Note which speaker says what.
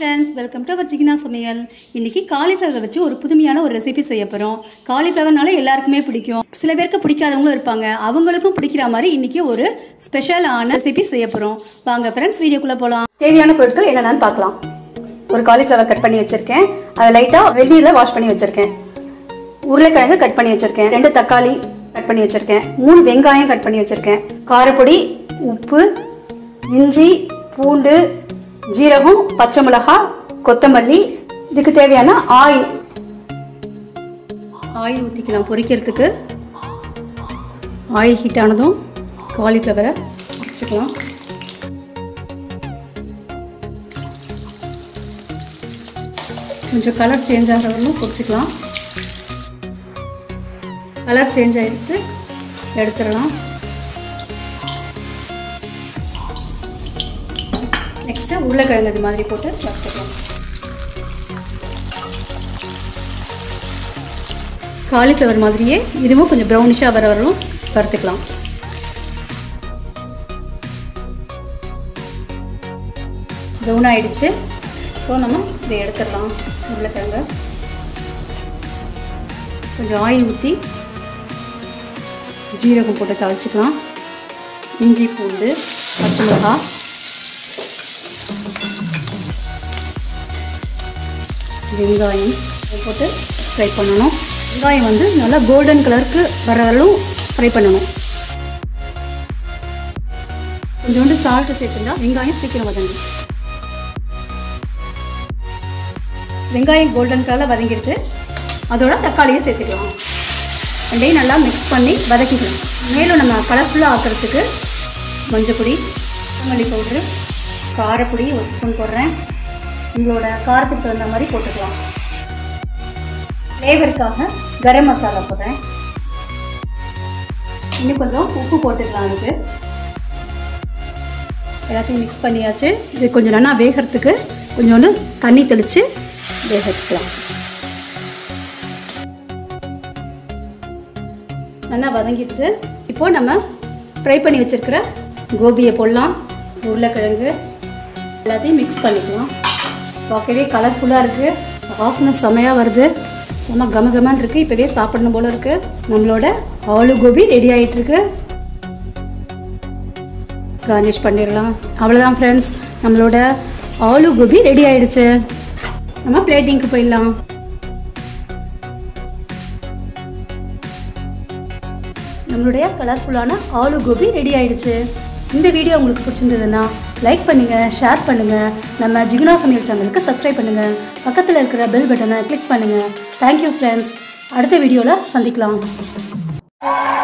Speaker 1: friends welcome to our ஜிகினா சமையல் இன்னைக்கு காலிஃப்ளவர் வச்சு ஒரு புதுமையான ஒரு ரெசிபி செய்ய போகிறோம் காலிஃப்ளவர்னால எல்லாருக்குமே பிடிக்கும் சில பேருக்கு பிடிக்காதவங்களும் இருப்பாங்க அவங்களுக்கும் பிடிக்கிற மாதிரி இன்னைக்கு ஒரு ஸ்பெஷலான ரெசிபி செய்ய போகிறோம் வாங்க ஃப்ரெண்ட்ஸ் வீடியோக்குள்ளே போகலாம் தேவையான பொருட்கள் என்னென்னு பார்க்கலாம் ஒரு காலிஃப்ளவர் கட் பண்ணி வச்சுருக்கேன் அதை லைட்டாக வெந்நீரில் வாஷ் பண்ணி வச்சுருக்கேன் உருளைக்கிழங்கு கட் பண்ணி வச்சுருக்கேன் ரெண்டு தக்காளி கட் பண்ணி வச்சுருக்கேன் மூணு வெங்காயம் கட் பண்ணி வச்சுருக்கேன் காரப்பொடி உப்பு இஞ்சி பூண்டு ஜீரகம் பச்சை மிளகாய் கொத்தமல்லி இதுக்கு தேவையான ஆயில் ஆயில் ஊற்றிக்கலாம் பொரிக்கிறதுக்கு ஆயில் ஹீட் ஆனதும் காலிஃப்ளவரை வச்சுக்கலாம் கொஞ்சம் கலர் சேஞ்ச் ஆகிற வரலும் பொரிச்சுக்கலாம் கலர் சேஞ்ச் ஆகிடுத்து எடுத்துடலாம் நெக்ஸ்ட்டு உருளைக்கிழங்கு இது மாதிரி போட்டு வறுத்துக்கலாம் காலிஃப்ளவர் மாதிரியே இதுவும் கொஞ்சம் ப்ரௌனிஷாக வர வரலும் வறுத்துக்கலாம் ப்ரௌன் ஆயிடுச்சு ஸோ நம்ம இதை எடுத்துடலாம் உருளைக்கிழங்கு கொஞ்சம் ஆயில் ஊற்றி ஜீரகம் போட்டு தாளிச்சிக்கலாம் இஞ்சி பூண்டு பச்சை மிளகாய் வெங்காயம் இதை போட்டு ஃப்ரை பண்ணணும் வெங்காயம் வந்து நல்லா கோல்டன் கலருக்கு வர வரலும் ஃப்ரை பண்ணணும் கொஞ்சோண்டு சால்ட்டு சேர்த்துட்டா வெங்காயம் சீக்கிரம் வதங்கும் வெங்காயம் கோல்டன் கலரில் வதங்கிடுது அதோட தக்காளியை சேர்த்துக்கலாம் ரெண்டையும் நல்லா மிக்ஸ் பண்ணி வதக்கிக்கலாம் மேலும் நம்ம கலர்ஃபுல்லாக ஆக்கிறதுக்கு மஞ்சள் பொடி கொத்தமல்லி பவுட்ரு காரப்பொடி ஒரு ஸ்பூன் போடுறேன் உங்களோட காரத்துக்கு தகுந்த மாதிரி போட்டுக்கலாம் ஃப்ளேவருக்காக கரம் மசாலா போடுறேன் இன்னும் கொஞ்சம் உப்பு போட்டுக்கலாம் அதுக்கு எல்லாத்தையும் மிக்ஸ் பண்ணியாச்சு இது கொஞ்சம் நல்லா வேகிறதுக்கு கொஞ்சோண்டு தண்ணி தெளித்து வேக வச்சுக்கலாம் நல்லா வதங்கிடுது இப்போ நம்ம ஃப்ரை பண்ணி வச்சுருக்கிற கோபியை போடலாம் உருளைக்கிழங்கு எல்லாத்தையும் மிக்ஸ் பண்ணிக்கலாம் பார்க்கவே கலர்ஃபுல்லாக இருக்குது வாசனை செமையாக வருது செம்ம கம கமன்னு இருக்குது இப்போவே சாப்பிடணும் போல் இருக்குது நம்மளோட ஆலு கோபி ரெடி ஆகிட்டுருக்கு கார்னிஷ் பண்ணிடலாம் அவ்வளோதான் ஃப்ரெண்ட்ஸ் நம்மளோட ஆலு கோபி ரெடி ஆயிடுச்சு நம்ம பிளேட்டிங்க்கு போயிடலாம் நம்மளுடைய கலர்ஃபுல்லான ஆலு கோபி ரெடி ஆயிடுச்சு இந்த வீடியோ உங்களுக்கு பிடிச்சிருந்ததுன்னா லைக் பண்ணுங்கள் ஷேர் பண்ணுங்கள் நம்ம ஜிகுனா சமையல் சேனலுக்கு சப்ஸ்கிரைப் பண்ணுங்கள் பக்கத்தில் இருக்கிற பெல் பட்டனை கிளிக் பண்ணுங்கள் தேங்க்யூ ஃப்ரெண்ட்ஸ் அடுத்த வீடியோவில் சந்திக்கலாம்